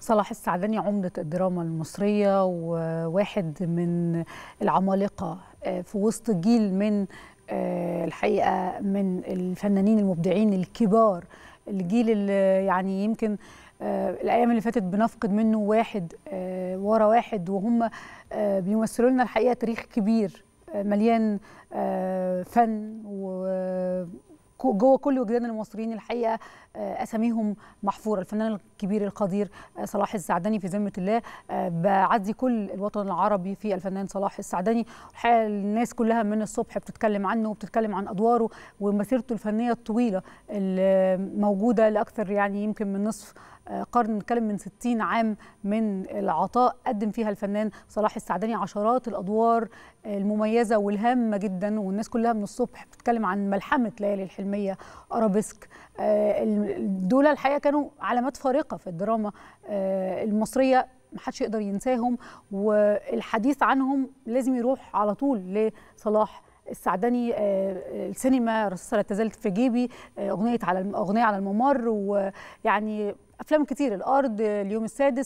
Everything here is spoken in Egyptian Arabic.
صلاح السعداني عمدة الدراما المصرية وواحد من العمالقة في وسط جيل من الحقيقة من الفنانين المبدعين الكبار الجيل اللي يعني يمكن الأيام اللي فاتت بنفقد منه واحد ورا واحد وهم بيمثلوا لنا الحقيقة تاريخ كبير مليان فن و جوه كل وجدان المصريين الحقيقه اساميهم محفوره الفنان الكبير القدير صلاح السعداني في ذمه الله بعزي كل الوطن العربي في الفنان صلاح السعداني الحقيقه الناس كلها من الصبح بتتكلم عنه وبتتكلم عن ادواره ومسيرته الفنيه الطويله الموجوده لاكثر يعني يمكن من نصف قرن نتكلم من 60 عام من العطاء قدم فيها الفنان صلاح السعداني عشرات الادوار المميزه والهامه جدا والناس كلها من الصبح بتتكلم عن ملحمه ليالي الحلميه ارابيسك دول الحقيقه كانوا علامات فارقه في الدراما المصريه ما حدش يقدر ينساهم والحديث عنهم لازم يروح على طول لصلاح السعداني السينما رصاصه لا تزال في جيبي اغنيه على اغنيه على الممر ويعني افلام كتير الارض اليوم السادس